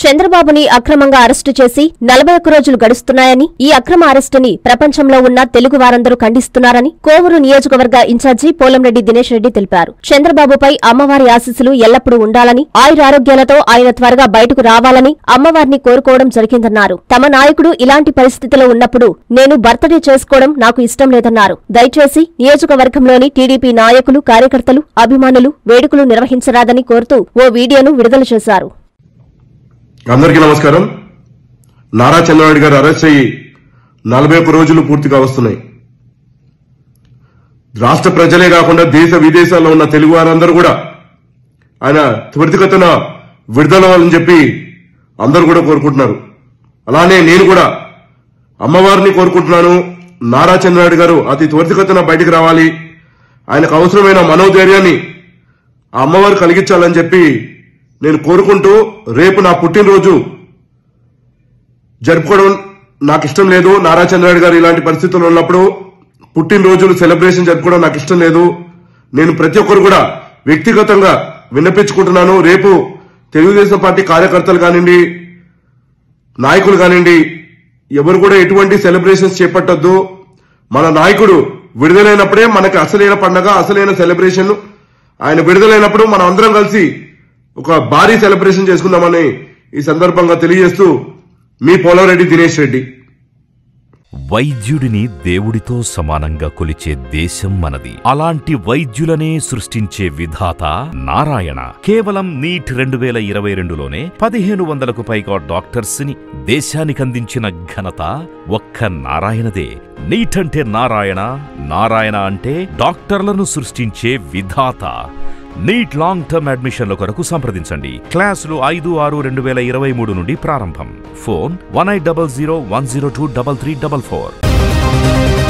చంద్రబాబుని అక్రమంగా అరెస్టు చేసి నలభై ఒక్క రోజులు గడుస్తున్నాయని ఈ అక్రమ అరెస్టుని ప్రపంచంలో ఉన్న తెలుగు వారందరూ ఖండిస్తున్నారని కోవూరు నియోజకవర్గ ఇన్ఛార్జి పోలంరెడ్డి దినేష్ రెడ్డి తెలిపారు చంద్రబాబుపై అమ్మవారి ఆశీస్సులు ఎల్లప్పుడూ ఉండాలని ఆయురారోగ్యాలతో ఆయన త్వరగా బయటకు రావాలని అమ్మవారిని కోరుకోవడం జరిగిందన్నారు తమ నాయకుడు ఇలాంటి పరిస్థితిలో ఉన్నప్పుడు నేను బర్త్డే చేసుకోవడం నాకు ఇష్టం లేదన్నారు దయచేసి నియోజకవర్గంలోని టీడీపీ నాయకులు కార్యకర్తలు అభిమానులు వేడుకలు నిర్వహించరాదని కోరుతూ ఓ వీడియోను విడుదల చేశారు అందరికీ నమస్కారం నారా చంద్రబాబు గారు అరెస్ట్ అయ్యి నలభై ఒక్క రోజులు పూర్తిగా వస్తున్నాయి రాష్ట్ర ప్రజలే కాకుండా దేశ విదేశాల్లో ఉన్న తెలుగు వారందరూ కూడా ఆయన త్వరితగతిన విడుదల అవ్వాలని చెప్పి అందరూ కూడా కోరుకుంటున్నారు అలానే నేను కూడా అమ్మవారిని కోరుకుంటున్నాను నారా చంద్రనాయుడు గారు అతి త్వరితగతిన బయటికి రావాలి ఆయనకు అవసరమైన మనోధైర్యాన్ని ఆ అమ్మవారు కలిగించాలని చెప్పి నేను కోరుకుంటూ రేపు నా పుట్టినరోజు జరుపుకోవడం నాకు ఇష్టం లేదు నారా చంద్రనాయుడు గారు ఇలాంటి పరిస్థితుల్లో ఉన్నప్పుడు పుట్టినరోజులు సెలబ్రేషన్ జరుపుకోవడం నాకు ఇష్టం లేదు నేను ప్రతి ఒక్కరు కూడా వ్యక్తిగతంగా విన్నపించుకుంటున్నాను రేపు తెలుగుదేశం పార్టీ కార్యకర్తలు కానివ్వండి నాయకులు కానివ్వండి ఎవరు కూడా ఎటువంటి సెలబ్రేషన్స్ చేపట్టొద్దు మన నాయకుడు విడుదలైనప్పుడే మనకి అసలైన పండగ అసలైన సెలబ్రేషన్ ఆయన విడుదలైనప్పుడు మనం అందరం కలిసి ఒక భారీ సెలబ్రేషన్ చేసుకుందామని ఈ సందర్భంగా తెలియజేస్తూ మీ పోలవరెడ్డి దినేష్ రెడ్డి వైద్యుడిని దేవుడితో సమానంగా కొలిచే దేశం మనది అలాంటి వైద్యులనే సృష్టించే విధాత నారాయణ కేవలం నీట్ రెండు వేల ఇరవై రెండులోనే పదిహేను వందలకు పైగా డాక్టర్స్ ని దేశానికి అందించిన ఘనత ఒక్క నారాయణదే నీట్ అంటే నారాయణ నారాయణ అంటే డాక్టర్లను సృష్టించే విధాత నీట్ లాంగ్ టర్మ్ అడ్మిషన్ల కొరకు సంప్రదించండి క్లాసులు ఐదు ఆరు రెండు వేల ఇరవై మూడు నుండి ప్రారంభం phone one eight double zero one zero two double three double four